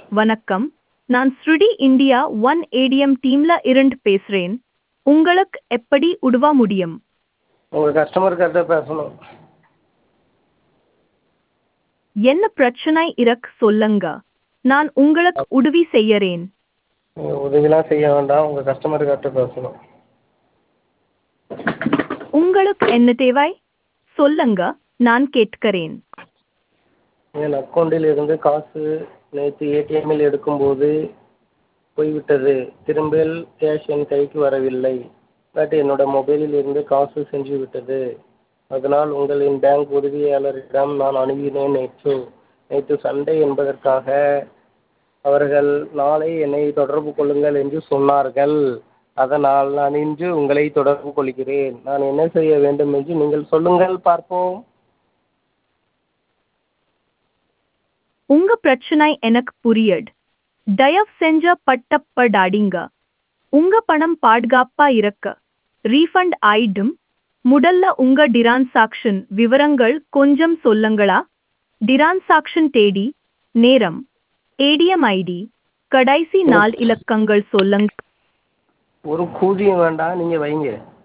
வணக்கம் நான் ஸ்ருடி இந்தியா ஒன் ஏடிஎம் டீம்ல இருந்து பேசுறேன் உங்களுக்கு எப்படி உதவ முடியும் உங்கள் கஸ்டமர் கேர்கிட்ட பேசணும் என்ன பிரச்சனை இருக்கு சொல்லுங்க நான் உங்களுக்கு உதவி செய்யறேன் நீங்கள் உதவிலாம் செய்ய வேண்டாம் உங்கள் கஸ்டமர் கேர்கிட்ட பேசணும் உங்களுக்கு என்ன தேவை சொல்லுங்க நான் கேட்கிறேன் என் அக்கௌண்ட்டில் இருந்து காசு நேற்று ஏடிஎம்மில் எடுக்கும்போது போய்விட்டது திரும்ப கேஷ் என் கைக்கு வரவில்லை பட் என்னோட மொபைலில் இருந்து காசு சென்று விட்டது அதனால் உங்களின் பேங்க் உதவியாளரிடம் நான் அணுகினேன் நேற்று நேற்று சண்டே என்பதற்காக அவர்கள் நாளை என்னை தொடர்பு கொள்ளுங்கள் என்று சொன்னார்கள் அதனால் நான் இன்று உங்களை தொடர்பு கொள்கிறேன் நான் என்ன செய்ய வேண்டும் என்று நீங்கள் சொல்லுங்கள் பார்ப்போம் உங்க பிரச்சனை எனக்கு புரியுது தயவு செஞ்ச பட்டப்படாதீங்க உங்க பணம் பாதுகாப்பா இருக்க ரீஃபண்ட் ஆயிடும் முதல்ல உங்க டிரான்சாக்ஷன் விவரங்கள் கொஞ்சம் சொல்லுங்களா டிரான்சாக்ஷன் தேதி நேரம் ஏடிஎம் ஐடி கடைசி நாள் இலக்கங்கள் சொல்லுங்க ஒரு கூதியும் வேண்டாம் நீங்கள் வைங்க